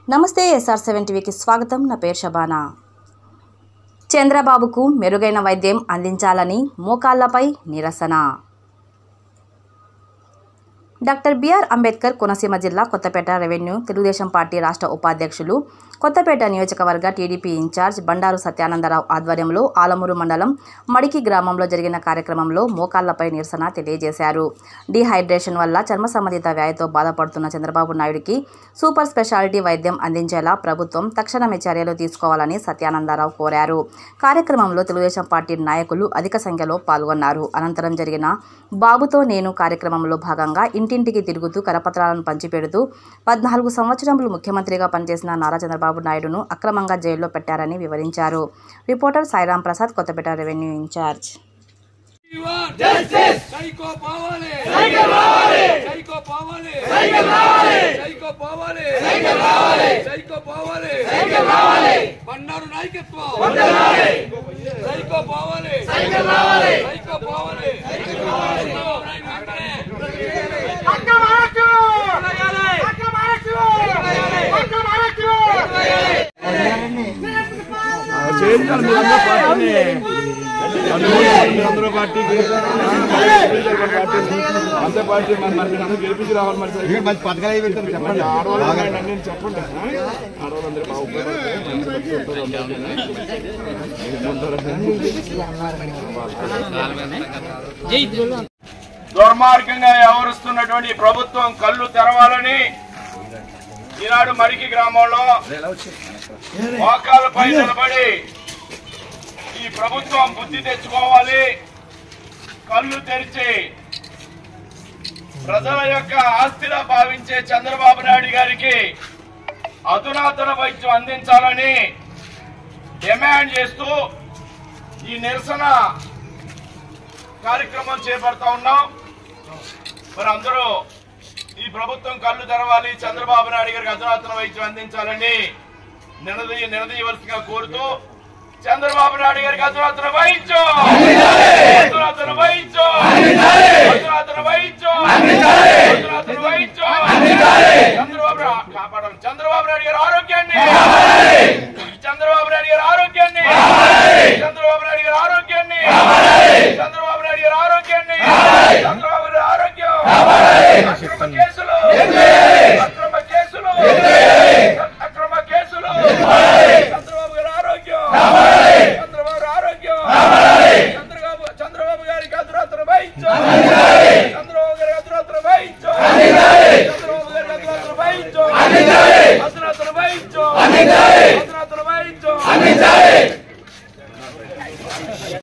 నమస్తే SR seven టీవీకి స్వాగతం నా పేరు షబానా చంద్రబాబుకు మెరుగైన వైద్యం అందించాలని మోకాళ్లపై నిరసన డాక్టర్ బిఆర్ అంబేద్కర్ కోనసీమ జిల్లా కొత్తపేట రెవెన్యూ తెలుగుదేశం పార్టీ రాష్ట్ర ఉపాధ్యక్షులు కొత్తపేట నియోజకవర్గ టీడీపీ ఇన్ఛార్జ్ బండారు సత్యానందరావు ఆధ్వర్యంలో ఆలమూరు మండలం మడికి గ్రామంలో జరిగిన కార్యక్రమంలో మోకాళ్లపై నిరసన తెలియజేశారు డీహైడ్రేషన్ వల్ల చర్మ సంబంధిత వ్యాధితో బాధపడుతున్న చంద్రబాబు నాయుడికి సూపర్ స్పెషాలిటీ వైద్యం అందించేలా ప్రభుత్వం తక్షణమే చర్యలు తీసుకోవాలని సత్యానందరావు కోరారు కార్యక్రమంలో తెలుగుదేశం పార్టీ నాయకులు అధిక సంఖ్యలో పాల్గొన్నారు అనంతరం జరిగిన బాబుతో నేను కార్యక్రమంలో భాగంగా ఇంటింటికి తిరుగుతూ కరపత్రాలను పంచిపెడుతూ పద్నాలుగు సంవత్సరములు ముఖ్యమంత్రిగా పనిచేసిన నారా చంద్రబాబు నాయుడును అక్రమంగా జైల్లో పెట్టారని వివరించారు reporter Sairam Prasad Kothapeta revenue incharge justice psycho పోవాలి సైకిల్ రావాలి సైకో పోవాలి సైకిల్ రావాలి సైకో పోవాలి సైకిల్ రావాలి సైకో పోవాలి సైకిల్ రావాలి బండారు నాయకత్వం వందనాలి సైకో పోవాలి సైకిల్ రావాలి సైకో పోవాలి సైకిల్ రావాలి అక్క మహారాష్ట్ర అక్క మహారాష్ట్ర అక్క మహారాష్ట్ర అందరూ పార్టీకి అంతే పార్టీ మరి మరి మీరు అందరూ గెలిపించి రావాలి మరి సరే. మంచి పథకాలు అవి పెడతారు మరి చెప్పండి ఆడవాళ్ళు ఉన్నాయండి, నేను చెప్పండి ఆడవాళ్ళందరూ బాగా ఉపయోగపడతాయి. మంచి మంచి ఉంటారు అందరూ. దుర్మార్గంగా వ్యవహరిస్తున్నటువంటి ప్రభుత్వం కళ్ళు తెరవాలని ఈనాడు మరికి గ్రామంలో మోకాలపై నిలబడి ఈ ప్రభుత్వం బుద్ధి తెచ్చుకోవాలి కళ్ళు తెరిచి ప్రజల యొక్క ఆస్తిగా భావించే చంద్రబాబు నాయుడు గారికి అధునాతన వైద్యం అందించాలని డిమాండ్ చేస్తూ ఈ నిరసన కార్యక్రమం చేపడతా ఉన్నాం మరి అందరూ ఈ ప్రభుత్వం కళ్ళు తెరవాలి చంద్రబాబు నాయుడు గారికి అధునాతన వైద్యం అందించాలని నినదీ నినదీయవలసిగా కోరుతూ చంద్రబాబు నాయుడు గారికి అధునాతన వైద్యం అధునాతన వైద్యం అధునాతన వైద్యం అధునాతన వైద్యం చంద్రబాబు నా- కాపాడాలి చంద్రబాబు నాయుడు గారి ఆరోగ్యాన్ని చంద్రబాబు నాయుడు గారి ఆరోగ్యాన్ని చంద్రబాబు నాయుడు గారి ఆరోగ్యాన్ని చంద్రబాబు నాయుడు గారి ఆరోగ్యాన్ని చంద్రబాబు గారి ఆరోగ్యం అక్రమ కేసులు అక్రమ కేసులు అక్రమ కేసులు చంద్రబాబు గారి ఆరోగ్యం చంద్రబాబు గారి ఆరోగ్యం చంద్రబాబు చంద్రబాబు గారికి అధురాత్ర వైద్యం చంద్రబాబు గారికి అధురాత్ర వైద్యం చంద్రబాబు గారికి అధురాత్ర వైద్యం అధునాతన వైద్యం